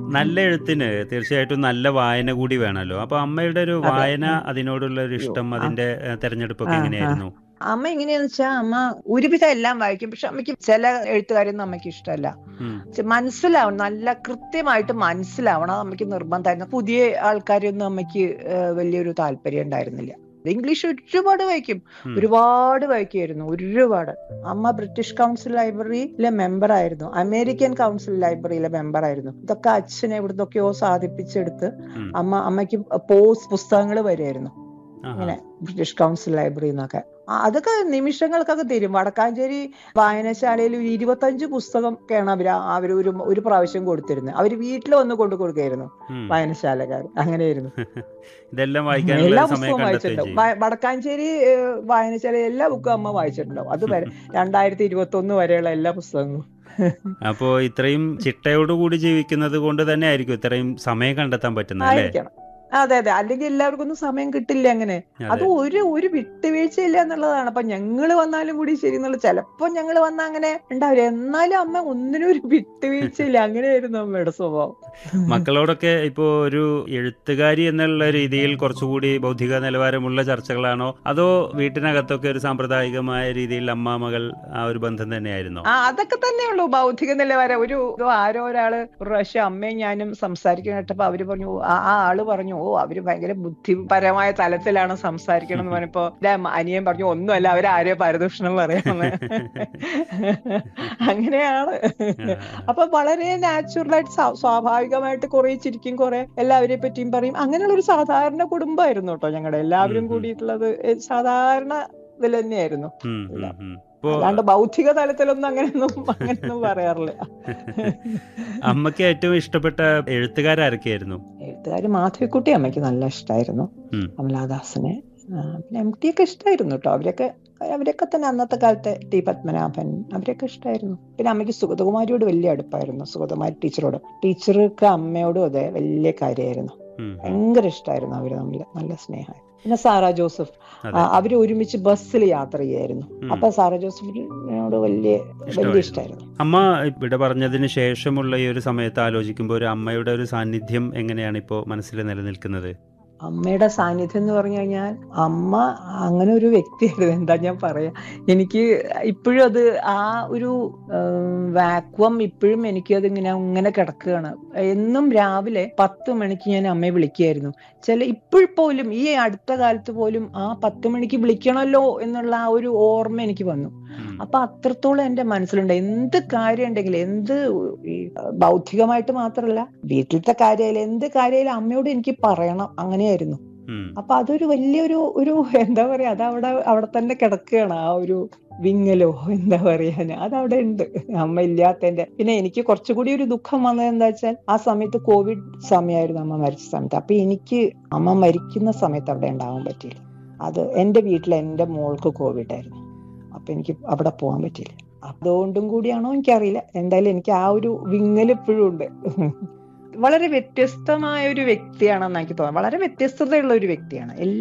നല്ല എഴുത്തിന് തീർച്ചയായിട്ടും നല്ല വായന കൂടി വേണമല്ലോ അപ്പൊ അമ്മയുടെ ഒരു അതെ. വായന ഉം. അതിനോടുള്ള ഒരു ഇഷ്ടം ആ. അതിന്റെ ഏഹ്, തെരഞ്ഞെടുപ്പൊക്കെ ആ, ആ. എങ്ങനെയായിരുന്നു അമ്മ എങ്ങനെയാന്ന് വെച്ചാൽ അമ്മ ഒരുവിധം എല്ലാം വായിക്കും പക്ഷെ അമ്മയ്ക്ക് ചില എഴുത്തുകാരൊന്നും അമ്മയ്ക്ക് ഇഷ്ടമല്ല ഉം. ചെ- മനസ്സിലാവണം നല്ല കൃത്യമായിട്ട് മനസ്സിലാവണം അത് അമ്മയ്ക്ക് നിർബന്ധമായിരുന്നു പുതിയ ആൾക്കാരൊന്നും അമ്മയ്ക്ക് ഏഹ്, വലിയൊരു താല്പര്യം ഉണ്ടായിരുന്നില്ല ഇംഗ്ലീഷ് ഒരുപാട് വായിക്കും ഉം. ഒരുപാട് വായിക്കുമായിരുന്നു ഒരുപാട് അമ്മ ബ്രിട്ടീഷ് കൗൺസിൽ ലൈബ്രറിയിലെ മെമ്പർ ആയിരുന്നു അമേരിക്കൻ കൗൺസിൽ ലൈബ്രറിയിലെ മെമ്പർ ആയിരുന്നു ഇതൊക്കെ അച്ഛനെ എവിടുന്നൊക്കെയോ സാധിപ്പിച്ചെടുത്ത് ഉം. അമ്മ അമ്മയ്ക്ക് പോസ്റ്റ് പുസ്തകങ്ങൾ വരുമായിരുന്നു ആഹാ. ഇങ്ങനെ ബ്രിട്ടീഷ് കൗൺസിൽ ലൈബ്രറി എന്നൊക്കെ ആ, അതൊക്കെ നിമിഷങ്ങൾക്കൊക്കെ തരും വടക്കാഞ്ചേരി വായനശാലയിൽ ഒരു ഇരുപത്തഞ്ച് പുസ്തകമൊക്കെയാണ് അവർ അവർ ഒരു ഒരു പ്രാവശ്യം കൊടുത്തിരുന്നത് അവർ വീട്ടിൽ വന്ന് കൊണ്ടു കൊടുക്കുകയായിരുന്നു ഉം. വായനശാലക്കാർ അങ്ങനെയായിരുന്നു ഇതെല്ലാം വായിക്കാനുള്ള എല്ലാ ഒരു സമയം പുസ്തകവും കണ്ടെത്തുകയും വായിച്ചിട്ടുണ്ടാവും ചെയ്യും വ- വടക്കാഞ്ചേരി ഏഹ്, വായനശാല എല്ലാ ബുക്കും അമ്മ വായിച്ചിട്ടുണ്ടാവും അത് വരെ രണ്ടായിരത്തി ഇരുപത്തി ഒന്ന് വരെയുള്ള എല്ലാ പുസ്തകങ്ങളും അപ്പോ ഇത്രയും ചിട്ടയോടുകൂടി ജീവിക്കുന്നത് കൊണ്ട് തന്നെ ആയിരിക്കും ഇത്രയും സമയം കണ്ടെത്താൻ പറ്റുന്നത് അല്ലേ ആയിരിക്കണം അതെ അതെ അല്ലെങ്കിൽ എല്ലാവർക്കും ഒന്നും സമയം കിട്ടില്ല അങ്ങനെ അത് അതെ ഒരു ഒരു വിട്ടുവീഴ്ചയില്ല എന്നുള്ളതാണ് അപ്പൊ ഞങ്ങള് വന്നാലും കൂടി ശരി എന്നുള്ള ചിലപ്പോ ഞങ്ങള് വന്ന അങ്ങനെ ഉണ്ടാവില്ല എന്നാലും അമ്മ ഒന്നിനും ഒരു വിട്ടുവീഴ്ചയില്ല അങ്ങനെയായിരുന്നു അമ്മയുടെ സ്വഭാവം മക്കളോടൊക്കെ ഇപ്പോ ഒരു എഴുത്തുകാരി എന്നുള്ള രീതിയിൽ കുറച്ചുകൂടി ബൗദ്ധിക നിലവാരമുള്ള ചർച്ചകളാണോ അതോ വീട്ടിനകത്തൊക്കെ ഒരു സാമ്പ്രദായികമായ രീതിയിൽ അമ്മ മകൾ ആ ഒരു ബന്ധം തന്നെയായിരുന്നോ ആ അതൊക്കെ തന്നെയുള്ളൂ ബൗദ്ധിക നിലവാരം ഒരു ഇത് ആരോ ഒരാള് ഒരു പ്രാവശ്യം അമ്മയും ഞാനും സംസാരിക്കുന്ന കേട്ടപ്പോ അവര് പറഞ്ഞു ആ ആ ആള് പറഞ്ഞു ഓ അവര് ഭയങ്കര ബുദ്ധിപരമായ തലത്തിലാണ് സംസാരിക്കണം എന്ന് പറഞ്ഞപ്പോ എന്റെ അനിയൻ പറഞ്ഞു ഒന്നുമല്ല അവര് ആരെയോ പരദൂഷണം പറയാമെന്ന് അങ്ങനെയാണ് അപ്പൊ വളരെ നാച്ചുറൽ ആയിട്ട് സ്വാ- സ്വാഭാവികമായിട്ട് കുറെ ചിരിക്കും കുറെ എല്ലാവരെ പറ്റിയും പറയും അങ്ങനെയുള്ള ഒരു സാധാരണ കുടുംബമായിരുന്നു കേട്ടോ ഞങ്ങളുടെ എല്ലാവരും ഉം, ഉം. കൂടിയിട്ടുള്ളത് ഏ, സാധാരണ ഇതിൽ തന്നെയായിരുന്നു ഉം, ഇല്ല. ഉം, ഉം. ഇപ്പോ അല്ലാണ്ട് ബൗദ്ധിക തലത്തിലൊന്നും അങ്ങനെയൊന്നും അങ്ങനെയൊന്നും പറയാറില്ല അമ്മയ്ക്ക് ഏറ്റവും ഇഷ്ടപ്പെട്ട എഴുത്തുകാരാരൊക്കെയായിരുന്നു എഴുത്തുകാർ മാധവിക്കുട്ടി അമ്മയ്ക്ക് നല്ല ഇഷ്ടമായിരുന്നു ഉം. കമലാദാസിനെ ആ, പിന്നെ എം ടി ഒക്കെ ഇഷ്ടമായിരുന്നു കേട്ടോ അവരൊക്കെ അവരൊക്കെ തന്നെ അന്നത്തെ കാലത്തെ ടി പത്മനാഭൻ അവരൊക്കെ ഇഷ്ടമായിരുന്നു പിന്നെ അമ്മയ്ക്ക് സുഗതകുമാരിയോട് വലിയ അടുപ്പായിരുന്നു സുഗതകുമാരി ടീച്ചറോട് ടീച്ചർക്ക് അമ്മയോടും അതെ വലിയ കാര്യമായിരുന്നു ഉം, ഉം. ഭയങ്കര ഇഷ്ടമായിരുന്നു അവര് തമ്മിൽ നല്ല സ്നേഹമായിരുന്നു പിന്നെ സാറാ ജോസഫ് അതെ. ആ, അവര് ഒരുമിച്ച് ബസ്സിൽ യാത്ര ചെയ്യായിരുന്നു ഉം. അപ്പൊ സാറാ ജോസഫിനോട് വലിയ വലിയ ഇഷ്ടമായിരുന്നു. ഇഷ്ടമായിരുന്നു അമ്മ ഇവിടെ പറഞ്ഞതിന് ശേഷമുള്ള ഈ ഒരു സമയത്ത് ആലോചിക്കുമ്പോൾ ഒരു അമ്മയുടെ ഒരു സാന്നിധ്യം എങ്ങനെയാണ് ഇപ്പോൾ മനസ്സിൽ നിലനിൽക്കുന്നത് അമ്മയുടെ സാന്നിധ്യം എന്ന് പറഞ്ഞു കഴിഞ്ഞാൽ അമ്മ അങ്ങനെ ഒരു വ്യക്തിയായിരുന്നു എന്താ ഞാൻ പറയാ എനിക്ക് ഇപ്പോഴും അത് ആ ഒരു വാക്വം ഇപ്പോഴും എനിക്ക് അത് ഇങ്ങനെ അങ്ങനെ കിടക്കുകയാണ് എന്നും രാവിലെ പത്ത് മണിക്ക് ഞാൻ അമ്മയെ വിളിക്കുകയായിരുന്നു ചില ഇപ്പോൾ പോലും ഈ അടുത്ത കാലത്ത് പോലും ആ പത്ത് മണിക്ക് വിളിക്കണമല്ലോ എന്നുള്ള ആ ഒരു ഓർമ്മ എനിക്ക് വന്നു ഉം. അപ്പൊ അത്രത്തോളം എന്റെ മനസ്സിലുണ്ട് എന്ത് കാര്യം ഉണ്ടെങ്കിലും എന്ത് ഈ ബൗദ്ധികമായിട്ട് മാത്രമല്ല വീട്ടിലത്തെ കാര്യമായാലും എന്ത് കാര്യമായാലും അമ്മയോട് എനിക്ക് പറയണം അങ്ങനെയായിരുന്നു ഉം. അപ്പൊ അതൊരു വലിയൊരു ഒരു എന്താ പറയാ അത് അവിടെ അവിടെ തന്നെ കിടക്കുകയാണ് ആ ഒരു വിങ്ങലോ എന്താ പറയാന് അത് അവിടെ ഉണ്ട് അമ്മ ഇല്ലാത്തതിന്റെ പിന്നെ എനിക്ക് കുറച്ചുകൂടി ഒരു ദുഃഖം വന്നത് എന്താ വെച്ചാൽ ആ സമയത്ത് കോവിഡ് സമയമായിരുന്നു അമ്മ മരിച്ച സമയത്ത് അപ്പൊ എനിക്ക് അമ്മ മരിക്കുന്ന സമയത്ത് അവിടെ ഉണ്ടാവാൻ പറ്റിയില്ല അത് എന്റെ വീട്ടിൽ എന്റെ മോൾക്ക് കോവിഡ് ആയിരുന്നു അപ്പൊ എനിക്ക് അവിടെ പോകാൻ പറ്റിയില്ല അതുകൊണ്ടും കൂടിയാണോ എനിക്കറിയില്ല എന്തായാലും എനിക്ക് ആ ഒരു വിങ്ങൽ ഇപ്പോഴും ഉണ്ട് വളരെ വ്യത്യസ്തമായ ഒരു വ്യക്തിയാണെന്ന് എനിക്ക് തോന്നുന്നത് വളരെ വ്യത്യസ്തതയുള്ള ഒരു വ്യക്തിയാണ്